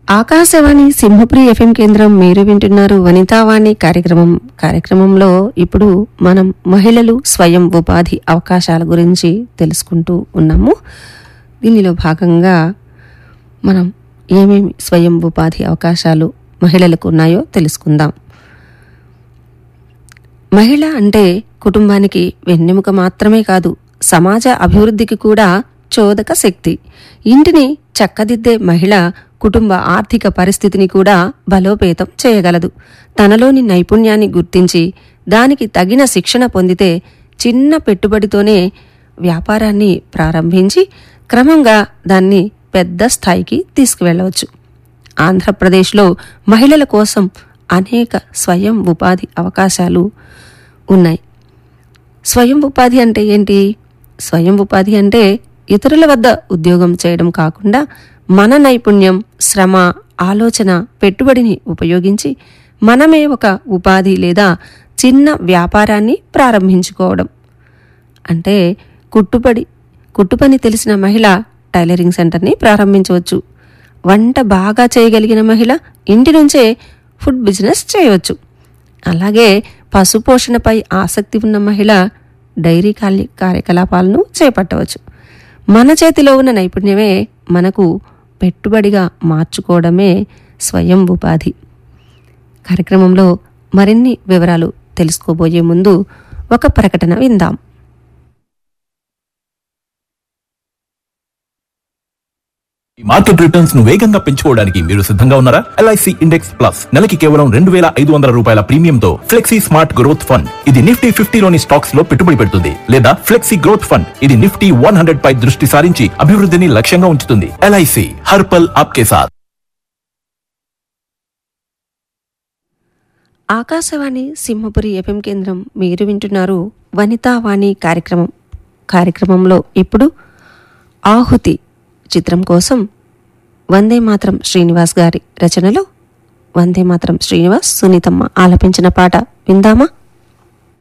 Akashvani Simhapuri FM కేంద్రం మీరు వింటున్నారు వనితావాణి కార్యక్రమం కార్యక్రమంలో ఇప్పుడు మనం మహిళలు స్వయం ఉపాధి అవకాశాల గురించి తెలుసుకుంటూ ఉన్నాము దీనిలో భాగంగా మనం ఏమేమి స్వయం ఉపాధి అవకాశాలు మహిళలకు ఉన్నాయో తెలుసుకుందాం మహిళ అంటే కుటుంబానికి వెన్నెముక మాత్రమే కాదు సమాజ అభివృద్ధికి కూడా చోదక శక్తి ఇంటిని చక్కదిద్దే మహిళ కుటుంబ ఆర్థిక పరిస్థితిని కూడా బలోపేతం చేయగలదు తనలోని నైపుణ్యాన్ని గుర్తించి దానికి తగిన శిక్షణ పొందితే చిన్న పెట్టుబడితోనే వ్యాపారాన్ని ప్రారంభించి క్రమంగా దాన్ని పెద్ద స్థాయికి తీసుకువెళ్ళవచ్చు ఆంధ్రప్రదేశ్లో మహిళల కోసం అనేక స్వయం ఉపాధి అవకాశాలు ఉన్నాయి స్వయం ఉపాధి అంటే ఏంటి స్వయం ఉపాధి అంటే ఇతరుల వద్ద ఉద్యోగం చేయడం కాకుండా మన నైపుణ్యం శ్రమ ఆలోచన పెట్టుబడిని ఉపయోగించి మనమే ఒక ఉపాధి లేదా చిన్న వ్యాపారాన్ని ప్రారంభించుకోవడం అంటే కుట్టుపడి కుట్టుపని తెలిసిన మహిళ టైలరింగ్ సెంటర్ని ప్రారంభించవచ్చు వంట బాగా చేయగలిగిన మహిళ ఇంటి నుంచే ఫుడ్ బిజినెస్ చేయవచ్చు అలాగే పశుపోషణపై ఆసక్తి ఉన్న మహిళ డైరీ కార్య కార్యకలాపాలను చేపట్టవచ్చు మన చేతిలో ఉన్న నైపుణ్యమే మనకు పెట్టుబడిగా మార్చుకోవడమే స్వయం ఉపాధి కార్యక్రమంలో మరిన్ని వివరాలు తెలుసుకోబోయే ముందు ఒక ప్రకటన విందాం ఈ మార్కెట్ రిటర్న్స్ ను వేగంగా పెంచుకోవడానికి మీరు సిద్ధంగా ఉన్నారా ఎల్ఐసి ఇండెక్స్ ప్లస్ నెలకి కేవలం రెండు వేల ఐదు వందల రూపాయల ప్రీమియంతో ఫ్లెక్సీ స్మార్ట్ గ్రోత్ ఫండ్ ఇది నిఫ్టీ ఫిఫ్టీలోని స్టాక్స్ లో పెట్టుబడి పెడుతుంది లేదా ఫ్లెక్సీ గ్రోత్ ఫండ్ ఇది నిఫ్టీ వన్ హండ్రెడ్ పై దృష్టి సారించి అభివృద్ధిని లక్ష్యంగా ఉంచుతుంది ఎల్ఐసి హర్పల్ ఆప్కే సాత్ ఆకాశవాణి సింహపురి ఎఫ్ఎం కేంద్రం మీరు వింటున్నారు వనితావాణి కార్యక్రమం కార్యక్రమంలో ఇప్పుడు ఆహుతి చిత్రం కోసం వందే మాత్రం శ్రీనివాస్ గారి రచనలో వందే మాత్రం శ్రీనివాస్ సునీతమ్మ ఆలపించిన పాట విందామా